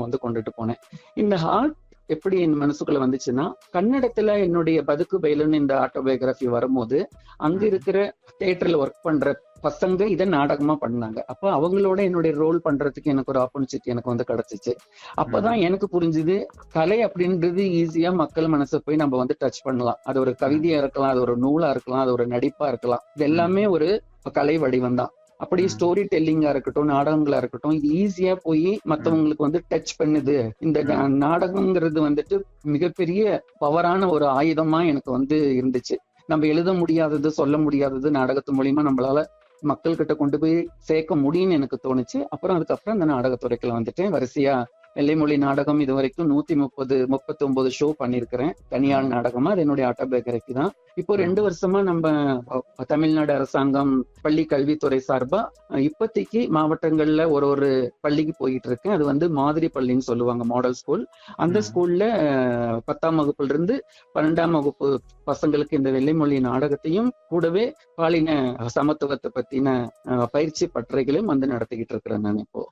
வந்து கொண்டுட்டு போனேன் இந்த ஹார்ட் எப்படி என் மனசுக்குள்ள வந்துச்சுன்னா கன்னடத்துல என்னுடைய பதுக்கு பயிலுன்னு இந்த ஆட்டோபயோகிராஃபி வரும்போது அங்க இருக்கிற தியேட்டர்ல ஒர்க் பண்ற பசங்க இதை நாடகமா பண்ணாங்க அப்ப அவங்களோட என்னுடைய ரோல் பண்றதுக்கு எனக்கு ஒரு ஆப்பர்ச்சுனிட்டி எனக்கு வந்து கிடைச்சிச்சு அப்பதான் எனக்கு புரிஞ்சுது கலை அப்படின்றது ஈஸியா மக்கள் மனசை போய் நம்ம வந்து டச் பண்ணலாம் அது ஒரு கவிதையா இருக்கலாம் அது ஒரு நூலா இருக்கலாம் அது ஒரு நடிப்பா இருக்கலாம் இது எல்லாமே ஒரு கலை வடிவம் தான் அப்படி ம். ஸ்டோரி டெல்லிங்கா இருக்கட்டும் நாடகங்களா இருக்கட்டும் இது ஈஸியா போய் மத்தவங்களுக்கு வந்து டச் பண்ணுது இந்த நா- நாடகம்ங்கிறது வந்துட்டு மிகப்பெரிய பவரான ஒரு ஆயுதமா எனக்கு வந்து இருந்துச்சு நம்ம எழுத முடியாதது சொல்ல முடியாதது நாடகத்து மூலியமா நம்மளால மக்கள் கிட்ட கொண்டு போய் சேர்க்க முடியும்னு எனக்கு தோணுச்சு அப்புறம் அதுக்கப்புறம் அந்த நாடகத்துறைக்குள்ள வந்துட்டேன் வரிசையா வெள்ளைமொழி நாடகம் இது வரைக்கும் நூத்தி முப்பது முப்பத்தி ஒன்பது ஷோ பண்ணிருக்கிறேன் தனியார் நாடகமா அது என்னுடைய ஆட்டோபயோகிராஃபி தான் இப்போ ரெண்டு வருஷமா நம்ம அஹ், தமிழ்நாடு அரசாங்கம் பள்ளி கல்வித்துறை சார்பா அஹ், இப்போதைக்கு மாவட்டங்கள்ல ஒரு ஒரு பள்ளிக்கு போயிட்டு இருக்கேன் அது வந்து மாதிரி பள்ளின்னு சொல்லுவாங்க மாடல் ஸ்கூல் அந்த ம். ஸ்கூல்ல அஹ், பத்தாம் வகுப்புல இருந்து பன்னெண்டாம் வகுப்பு பசங்களுக்கு இந்த வெள்ளைமொழி நாடகத்தையும் கூடவே பாலின சமத்துவத்தை பத்தின அஹ், பயிற்சி பட்டறைகளையும் வந்து நடத்திக்கிட்டு இருக்கிறேன் நான் இப்போ